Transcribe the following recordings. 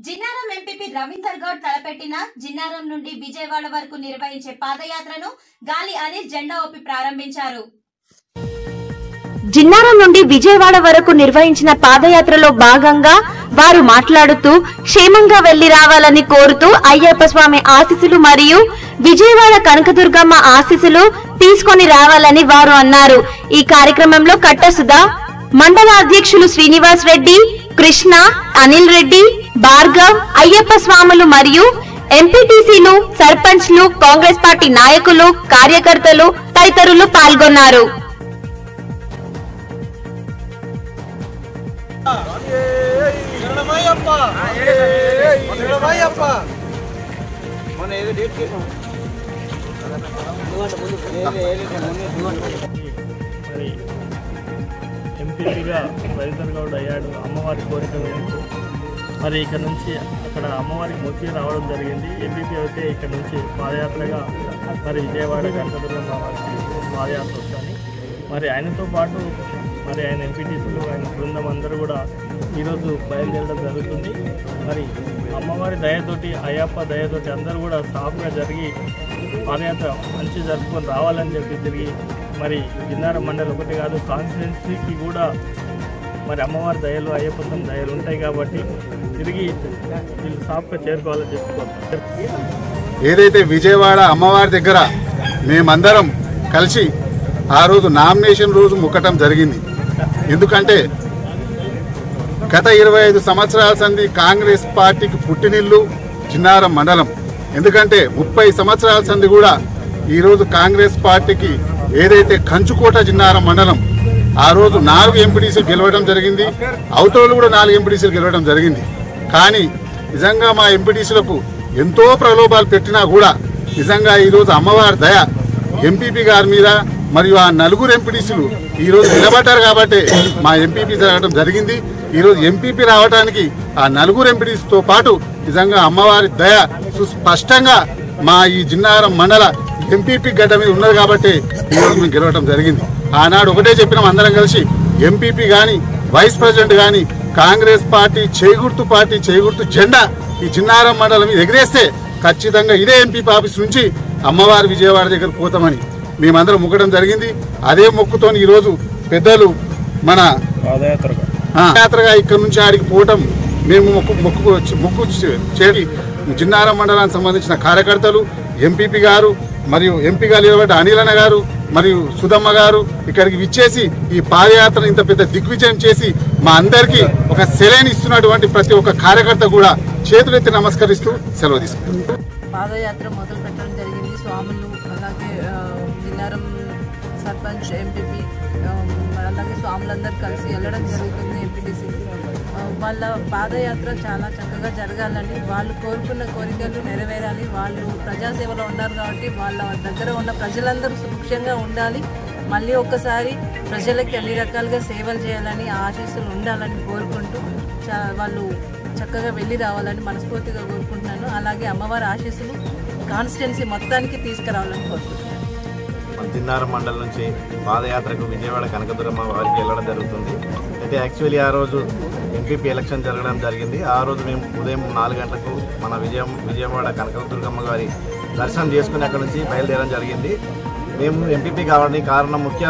Jinnaram MPP Ravinder Goud తలపెట్టిన జిన్నారం నుండి విజయవాడ వరకు నిర్వహించే పాదయాత్రను గాలి అనిల్ జెండా ఊపి ప్రారంభించారు జిన్నారం నుండి విజయవాడ వరకు నిర్వహించిన పాదయాత్రలో భాగంగా వారు మాట్లాడుతూ క్షేమంగా వెళ్లి రావాలని కోరుతూ అయ్యప్ప స్వామి ఆశీస్సులు మరియు విజయవాడ కనకదుర్గమ్మ ఆశీస్సులు తీసుకొని రావాలని వారు అన్నారు ఈ కార్యక్రమంలో కట్ట సుధా మండల అధ్యక్షులు శ్రీనివాస్ రెడ్డి కృష్ణ అనిల్ రెడ్డి భార్గవ్ అయ్యప్ప స్వాములు మరియు ఎంపీటీసీలు సర్పంచ్లు కాంగ్రెస్ పార్టీ నాయకులు కార్యకర్తలు తదితరులు పాల్గొన్నారు శరణమయ్యప్ప శరణమయ్యప్ప మన ఏదో డేట్ చేసాం మరి ఎంపీగా రవీందర్ గౌడ్ అయ్యాడు అమ్మవారి కోరిక మేరకు మరి ఇక్కడ నుంచి అక్కడ అమ్మవారికి మొక్కి రావడం జరిగింది ఎంపీపీ అయితే ఇక్కడ నుంచి పాదయాత్రగా మరి విజయవాడ కనకదుర్గమ్మ వారికి పాదయాత్ర వస్తుంది మరి ఆయనతో పాటు మరి ఆయన ఎంపీటీసీలు ఆయన బృందం అందరూ కూడా ఈరోజు బయలుదేరడం జరుగుతుంది మరి అమ్మవారి దయతోటి అయ్యప్ప దయతోటి అందరూ కూడా సాఫ్గా జరిగి పాదయాత్ర మంచి జరుపుకొని రావాలని చెప్పి తిరిగి మరి జిన్నారం మండలి ఒకటి కాదు కాన్స్టిట్యున్సీకి కూడా మరి అమ్మవారి దయలు అయ్యప్ప స్వామి దయలు ఉంటాయి కాబట్టి తిరిగి వీళ్ళు సాఫ్గా చేరుకోవాలని చెప్పుకోవచ్చు ఏదైతే విజయవాడ అమ్మవారి దగ్గర మేమందరం కలిసి ఆ రోజు నామినేషన్ రోజు ముక్కటం జరిగింది ఎందుకంటే గత ఇరవై ఐదు సంవత్సరాల సంది కాంగ్రెస్ పార్టీకి పుట్టినిల్లు చిన్నారం మండలం ఎందుకంటే ముప్పై సంవత్సరాల సంది కూడా ఈరోజు కాంగ్రెస్ పార్టీకి ఏదైతే కంచుకోట చిన్నారం మండలం ఆ రోజు నాలుగు ఎంపీటీసీలు గెలవడం జరిగింది అవతలు కూడా నాలుగు ఎంపీటీసీలు గెలవడం జరిగింది కానీ నిజంగా మా ఎంపీటీసీలకు ఎంతో ప్రలోభాలు పెట్టినా కూడా నిజంగా ఈరోజు అమ్మవారి దయ ఎంపీపీ గారి మీద మరియు ఆ నలుగురు ఎంపీటీసీలు ఈరోజు నిలబడ్డారు కాబట్టి మా ఎంపీపీ జరగడం జరిగింది ఈరోజు ఎంపీపీ రావడానికి ఆ నలుగురు ఎంపీటీసీతో పాటు నిజంగా అమ్మవారి దయ సుస్పష్టంగా మా ఈ జిన్నారం మండల ఎంపీపీ గడ్డ మీద ఉన్నది కాబట్టి ఈరోజు మేము గెలవడం జరిగింది ఆనాడు ఒకటే చెప్పినాం అందరం కలిసి ఎంపీపీ కానీ వైస్ ప్రెసిడెంట్ కానీ కాంగ్రెస్ పార్టీ చేగుర్తు పార్టీ చేగుర్తు జెండా ఈ చిన్నారం మండలం మీద ఎగిరేస్తే ఖచ్చితంగా ఇదే ఎంపీ ఆఫీస్ నుంచి అమ్మవారి విజయవాడ దగ్గర పోతామని మేమందరం మొక్కడం జరిగింది అదే మొక్కుతో ఈరోజు పెద్దలు మన పాదయాత్రగా ఆ, యాత్రగా ఇక్కడ నుంచి ఆడికి పోవటం మేము మొక్కు మొక్కు మొక్కు చేరి జిన్నారం మండలానికి సంబంధించిన కార్యకర్తలు ఎంపీపీ గారు మరియు ఎంపీగా నిలబడ్డ అనిలన్న గారు మరియు సుధమ్మ గారు ఇక్కడికి విచ్చేసి ఈ పాదయాత్ర ఇంత పెద్ద దిగ్విజయం చేసి మా అందరికీ ఒక సెలైన్ ఇస్తున్నటువంటి ప్రతి ఒక్క కార్యకర్త కూడా చేతులెత్తి నమస్కరిస్తూ సెలవు తీసుకుంటారు పాదయాత్ర మొదలు పెట్టడం జరిగింది స్వాములు అలాగే ఆ, జిల్లారం సర్పంచ్ ఎంపీపీ అలాగే స్వాములందరూ కలిసి వెళ్ళడం జరుగుతుంది ఎంపీటీసీ వాళ్ళ పాదయాత్ర చాలా చక్కగా జరగాలని వాళ్ళు కోరుకున్న కోరికలు నెరవేరాలి వాళ్ళు ప్రజాసేవలో ఉన్నారు కాబట్టి వాళ్ళ దగ్గర ఉన్న ప్రజలందరూ సుభిక్షంగా ఉండాలి మళ్ళీ ఒక్కసారి ప్రజలకి అన్ని రకాలుగా సేవలు చేయాలని ఆశీస్సులు ఉండాలని కోరుకుంటూ చా వాళ్ళు చక్కగా వెళ్ళి రావాలని మనస్ఫూర్తిగా కోరుకుంటున్నాను అలాగే అమ్మవారి ఆశీస్సులు కాన్స్టిట్యున్సీ మొత్తానికి తీసుకురావాలని కోరుకుంటున్నాను మన జిన్నారం మండలం నుంచి పాదయాత్రకు విజయవాడ కనకదురమ్మ వారికి వెళ్ళడం జరుగుతుంది అయితే యాక్చువల్లీ ఆ రోజు ఎంపీపీ ఎలక్షన్ జరగడం జరిగింది ఆ రోజు మేము ఉదయం నాలుగు గంటలకు మన విజయం విజయవాడ కనకదుర్గమ్మ గారి దర్శనం చేసుకుని అక్కడ నుంచి బయలుదేరడం జరిగింది మేము ఎంపీపీ కావడానికి కారణం ముఖ్య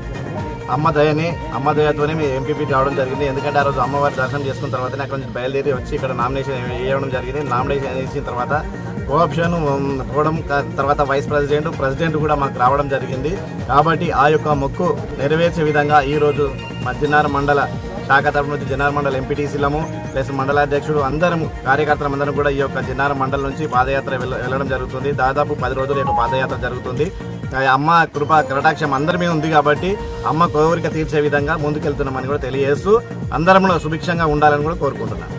అమ్మ దయని అమ్మ దయతోనే మేము ఎంపీపీ కావడం జరిగింది ఎందుకంటే ఆ రోజు అమ్మవారి దర్శనం చేసుకున్న తర్వాతనే అక్కడ నుంచి బయలుదేరి వచ్చి ఇక్కడ నామినేషన్ వేయడం జరిగింది నామినేషన్ వేసిన తర్వాత కోఆప్షన్ పోవడం క- తర్వాత వైస్ ప్రెసిడెంట్ ప్రెసిడెంట్ కూడా మాకు రావడం జరిగింది కాబట్టి ఆ యొక్క మొక్కు నెరవేర్చే విధంగా ఈ రోజు మధ్యనార మండల శాఖ తరపు నుంచి జిన్నార మండల ఎంపీటీసీలము ప్లస్ మండలాధ్యక్షుడు అందరం కార్యకర్తలం అందరం కూడా ఈ యొక్క జిన్నార మండలం నుంచి పాదయాత్ర వెళ్ళ- వెళ్ళడం జరుగుతుంది దాదాపు పది రోజుల యొక్క పాదయాత్ర జరుగుతుంది ఆ అమ్మ కృప కటాక్షం అందరి మీద ఉంది కాబట్టి అమ్మ కోరిక తీర్చే విధంగా ముందుకెళ్తున్నామని కూడా తెలియజేస్తూ అందరం కూడా సుభిక్షంగా ఉండాలని కూడా కోరుకుంటున్నాను